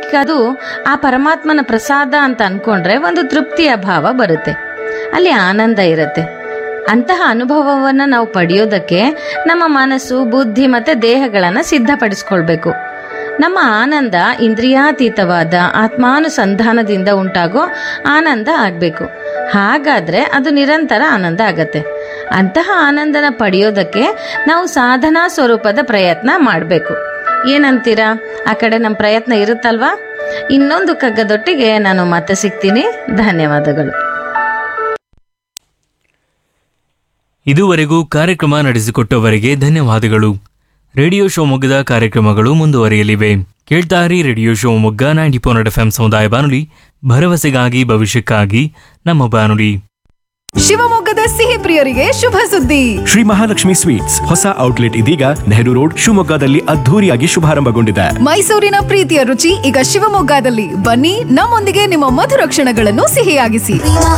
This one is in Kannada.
ನಮಗದು ಆ ಪರಮಾತ್ಮನ ಪ್ರಸಾದ ಅಂತ ಅನ್ಕೊಂಡ್ರೆ ಒಂದು ತೃಪ್ತಿಯ ಭಾವ ಬರುತ್ತೆ ಅಲ್ಲಿ ಆನಂದ ಇರುತ್ತೆ ಅಂತಹ ಅನುಭವವನ್ನು ನಾವು ಪಡೆಯೋದಕ್ಕೆ ನಮ್ಮ ಮನಸ್ಸು ಬುದ್ಧಿ ಮತ್ತು ದೇಹಗಳನ್ನು ಸಿದ್ಧಪಡಿಸ್ಕೊಳ್ಬೇಕು ನಮ್ಮ ಆನಂದ ಇಂದ್ರಿಯಾತೀತವಾದ ಆತ್ಮಾನುಸಂಧಾನದಿಂದ ಉಂಟಾಗೋ ಆನಂದ ಆಗಬೇಕು ಹಾಗಾದ್ರೆ ಅದು ನಿರಂತರ ಆನಂದ ಆಗತ್ತೆ ಅಂತಹ ಆನಂದನ ಪಡೆಯೋದಕ್ಕೆ ನಾವು ಸಾಧನಾ ಸ್ವರೂಪದ ಪ್ರಯತ್ನ ಮಾಡಬೇಕು ಏನಂತೀರಾ ಆ ಕಡೆ ನಮ್ಮ ಪ್ರಯತ್ನ ಇರುತ್ತಲ್ವಾ ಇನ್ನೊಂದು ಕಗ್ಗದೊಟ್ಟಿಗೆ ನಾನು ಮತ್ತೆ ಸಿಗ್ತೀನಿ ಧನ್ಯವಾದಗಳು ಇದುವರೆಗೂ ಕಾರ್ಯಕ್ರಮ ನಡೆಸಿಕೊಟ್ಟವರಿಗೆ ಧನ್ಯವಾದಗಳು ರೇಡಿಯೋ ಶಿವಮೊಗ್ಗದ ಕಾರ್ಯಕ್ರಮಗಳು ಮುಂದುವರಿಯಲಿವೆ ಕೇಳ್ತಾರಿ radio Shivamogga ninety four F M ಸಮುದಾಯ ಬಾನುಲಿ ಭರವಸೆಗಾಗಿ ಭವಿಷ್ಯಕ್ಕಾಗಿ ನಮ್ಮ ಬಾನುಲಿ ಶಿವಮೊಗ್ಗದ ಸಿಹಿ ಪ್ರಿಯರಿಗೆ ಶುಭ ಸುದ್ದಿ ಶ್ರೀ ಮಹಾಲಕ್ಷ್ಮಿ ಸ್ವೀಟ್ಸ್ ಹೊಸ ಔಟ್ಲೆಟ್ ಇದೀಗ ನೆಹರು ರೋಡ್ ಶಿವಮೊಗ್ಗದಲ್ಲಿ ಅದ್ಧೂರಿಯಾಗಿ ಶುಭಾರಂಭಗೊಂಡಿದೆ ಮೈಸೂರಿನ ಪ್ರೀತಿಯ ರುಚಿ ಈಗ ಶಿವಮೊಗ್ಗದಲ್ಲಿ ಬನ್ನಿ ನಮ್ಮೊಂದಿಗೆ ನಿಮ್ಮ ಮಧುರ ಕ್ಷಣಗಳನ್ನು ಸಿಹಿಯಾಗಿಸಿ ವಿವಾಹ